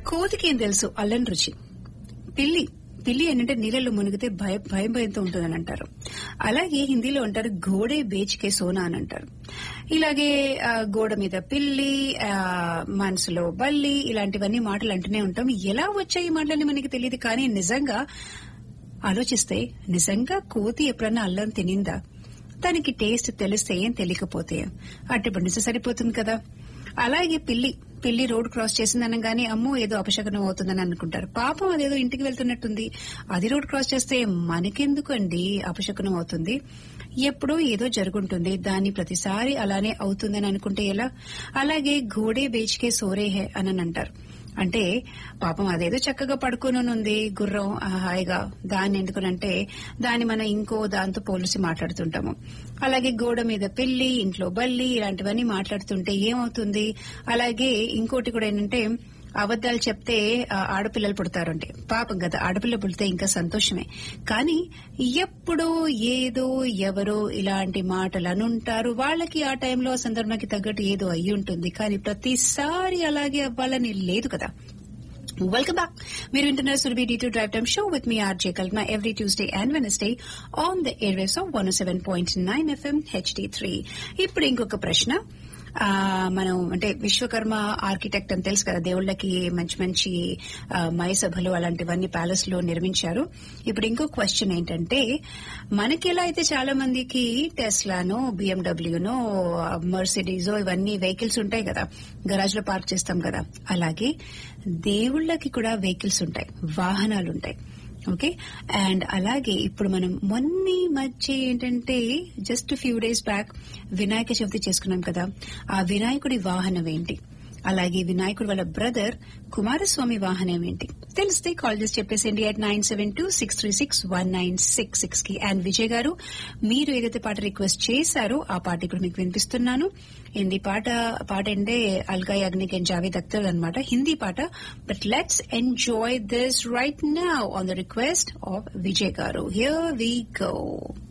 కోతికి ఏం తెలుసు అల్లం రుచి పిల్లి పిల్లి ఏంటంటే నీళ్ళలో మునిగితే భయం భయం భయంతో ఉంటుందని అంటారు అలాగే హిందీలో అంటారు గోడే బేచ్కే సోనా అని అంటారు ఇలాగే ఆ, గోడ మీద పిల్లి ఆ, మనసులో బల్లి ఇలాంటివన్నీ మాటలు అంటూనే ఉంటాం ఎలా వచ్చాయి ఈ మాటలని మనకి తెలియదు కానీ నిజంగా ఆలోచిస్తే నిజంగా కోతి ఎప్పుడన్నా అల్లం తినిందా దానికి టేస్ట్ తెలిస్తే ఏం తెలియకపోతే అట్టి నుంచి సరిపోతుంది కదా అలాగే పిల్లి పిల్లి రోడ్ క్రాస్ చేసిందనగానే అమ్మో ఏదో అపశకనం అవుతుందని అనుకుంటారు పాపం అదేదో ఇంటికి వెళ్తున్నట్టుంది అది రోడ్ క్రాస్ చేస్తే మనకెందుకు అండి అపశకనం అవుతుంది ఎప్పుడో ఏదో జరుగుంటుంది దాన్ని ప్రతిసారి అలానే అవుతుందని అనుకుంటే ఎలా అలాగే ఘోడే బేచ్కే సోరే హే అని అంటారు అంటే పాపం అదేదో చక్కగా పడుకొని ఉంది గుర్రం ఆ, హాయిగా దాన్ని ఎందుకనంటే దాన్ని మనం ఇంకో దాంతో పోలిసి మాట్లాడుతుంటాము అలాగే గోడ మీద పెళ్లి ఇంట్లో బల్లి ఇలాంటివన్నీ మాట్లాడుతుంటే ఏమవుతుంది అలాగే ఇంకోటి కూడా ఏంటంటే అబద్దాలు చెప్తే ఆ, ఆడపిల్లలు పుడతారంటే పాపం కదా ఆడపిల్ల పుడితే ఇంకా సంతోషమే కానీ ఎప్పుడో ఏదో ఎవరో ఇలాంటి మాటలు అనుంటారు వాళ్ళకి ఆ టైంలో ఆ సందర్భానికి తగ్గట్టు ఏదో అయ్యి ఉంటుంది కానీ ప్రతిసారి అలాగే అవ్వాలని లేదు కదా వెల్కమ్ బ్యాక్ మీరు వింటున్నారు Surabhi D to drive time show with మీ RJ Kalpana every Tuesday and Wednesday on the airwaves of one seven point nine FM HD three ఇప్పుడు ఇంకొక ప్రశ్న ఆ, మనం అంటే విశ్వకర్మ ఆర్కిటెక్ట్ అని తెలుసు కదా దేవుళ్ళకి మంచి మంచి ఆ, మయ సభలు అలాంటివన్నీ ప్యాలెస్ లో నిర్మించారు ఇప్పుడు ఇంకో క్వశ్చన్ ఏంటంటే మనకి ఎలా అయితే చాలా మందికి టెస్లానో బిఎండబ్ల్యూనో మర్సిడీజో ఇవన్నీ వెహికల్స్ ఉంటాయి కదా గరాజ్ లో పార్క్ చేస్తాం కదా అలాగే దేవుళ్ళకి కూడా వెహికల్స్ ఉంటాయి వాహనాలు ఉంటాయి ఓకే అండ్ అలాగే ఇప్పుడు మనం మొన్న మధ్య ఏంటంటే just few days back Vinayaka Chavithi చేసుకున్నాం కదా ఆ వినాయకుడి వాహనం ఏంటి అలాగే వినాయకుడు వాళ్ళ బ్రదర్ కుమారస్వామి వాహనం ఏంటి తెలిస్తే కాల్ చేసి చెప్పేసేయండి at nine seven two six three six one nine six six కి అండ్ విజయ్ గారు మీరు ఏదైతే పాట రిక్వెస్ట్ చేశారో ఆ పాట ఇప్పుడు మీకు వినిపిస్తున్నాను హిందీ పాట పాట అంటే అల్గా యాగ్నిక్ అండ్ జావేద్ అఖ్తర్ అనమాట హిందీ పాట but let's enjoy this right now on the request of Vijay గారు హియర్ వి గో